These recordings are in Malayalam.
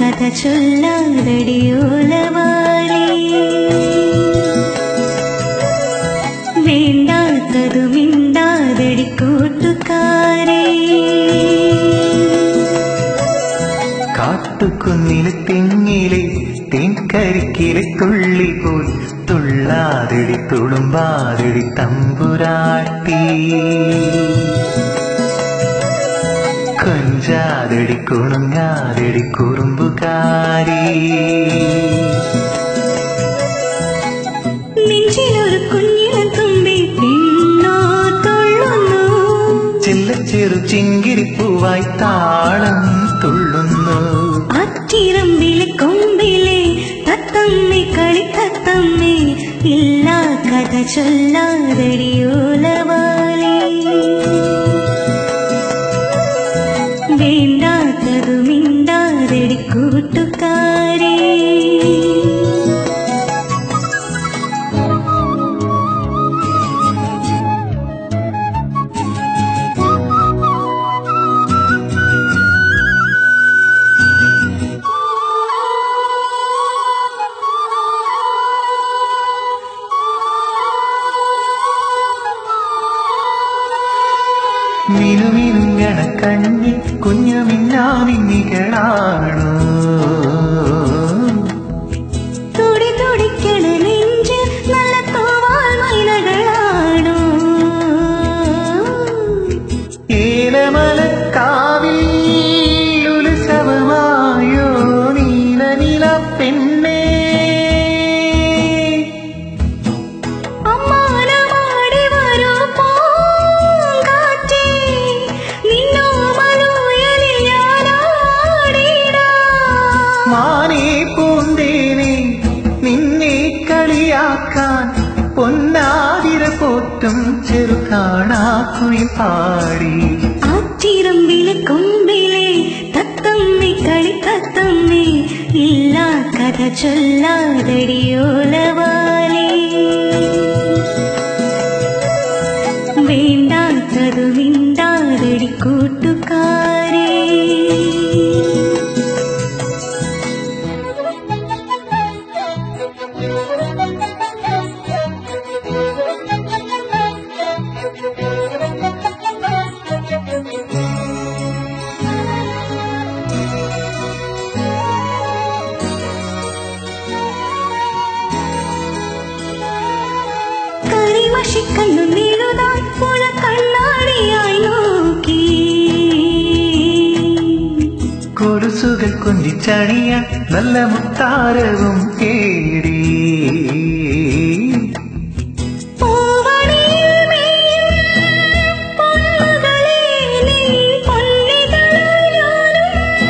കഥ ചൊല്ലാതടിയോലവാലേ വേണ്ടാത്തതു മിണ്ടാതടി കൂട്ടുകാരേ കാട്ടുകുന്നിലെ തെങ്ങിലെ തേൻകരിക്കിലെ തുള്ളി പോൽ തുള്ളാതെടി തുളുമ്പാതെടി തമ്പുരാട്ടി കൊഞ്ചാതെടി കുണുങ്ങാതെടി കുറുമ്പുകാരി നെഞ്ചിലൊരു കുഞ്ഞിളം തുമ്പി പിന്നോ തൊള്ളുന്നു ചെല്ല ചെറു ചിങ്കിരിപ്പൂവായി താളം തുള്ളുന്നു അച്ചിറമ്പിലെ കൊമ്പിലെ തത്തമ്മേ കളി തത്തമ്മേ ഇല്ല കഥ ചൊല്ലാതടിയോലവാലേ വേണ്ടാത്തതു മിണ്ടാതടി കൂട്ടുകാരേ മിനുമിനുങ്ങണ കണ്ണി കുഞ്ഞു മിന്നാമിന്നികളാണോ തുടി തുടിക്കണ നെഞ്ച് നല്ല തൂവാൽ മൈനകളാണോ ഏലമലക്കാവിൽ ഉത്സവമായോ നീലനില പെണ്ണേ അമ്മാനമാടി വരൂ പൂങ്കാറ്റേ, നിന്നോമലുയലിൽ ഞാനാടിടാം. മാനേ പൂന്തേനെ നിന്നെ കളിയാക്കാൻ പൊന്നാതിര പോറ്റും ചെറുകാണാക്കുയിൽ പാടി ആറ്റിറമ്പിലെ കൊമ്പിലെ തത്തമ്മേ കളി തത്തമ്മേ ഇല്ല കഥ ചൊല്ലാതടിയോലവാലേ വേണ്ടാത്തതു മിണ്ടാതടി കൂട്ടുകാരേ കരിമഷിക്കണ്ണു നീളുതാൻ പുഴ കണ്ണാടിയായി നോക്കി കുരുസുകൾ കൊഞ്ചിച്ചണിയ നല്ല മുത്താരവും തേടി പൂവണിയിൽ മെയ്യും പൊന്നുകളെ നീ പൊന്നിതളായാലും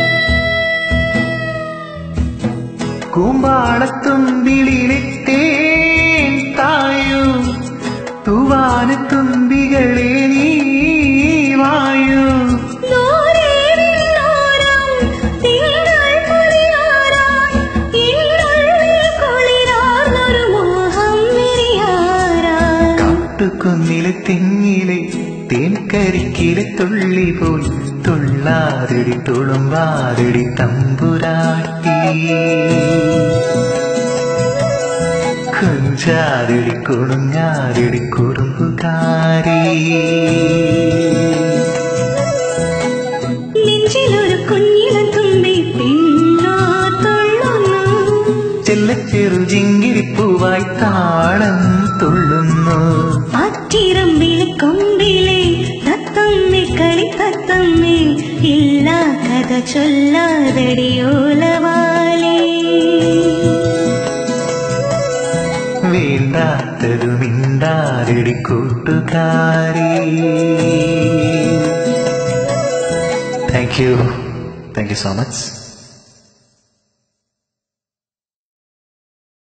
കൂമ്പാളത്തുമ്പിളിലെ തേൻ തായു തൂവാന തുമ്പികളെ നീ വായു ദൂരെ നിന്നോരം തിങ്കൾ പൊലിയാറാം. ഇന്നുള്ളിൽ കുളിരാർന്നൊരു മോഹം വിരിയാറാം. കാട്ടുകുന്നിലെ തെങ്ങിലെ തേൻകരിക്കിലെ തുള്ളി പോൽ തുള്ളാതിടി തുളുമ്പാതിടി തമ്പുരാട്ടി കുഞ്ചാതിടി കുണുങ്ങാതിടി കുറുമ്പുകാരി നെഞ്ചിലൊരു കുഞ്ഞിളം തുമ്പി പിന്നോ തുള്ളുന്നു ചെല്ലച്ചെറു ജിങ്കിരിപ്പൂവായി താളം തുള്ളുന്നു ആറ്റിറമ്പിലെ കൊമ്പിലെ തത്തമ്മേ കളി തത്തമ്മേ ഇല്ല കഥ ചൊല്ലാതടിയോലവാലേ വേണ്ടാത്തതു മിണ്ടാതിടി കൂട്ടുകാരി thank you thank you so much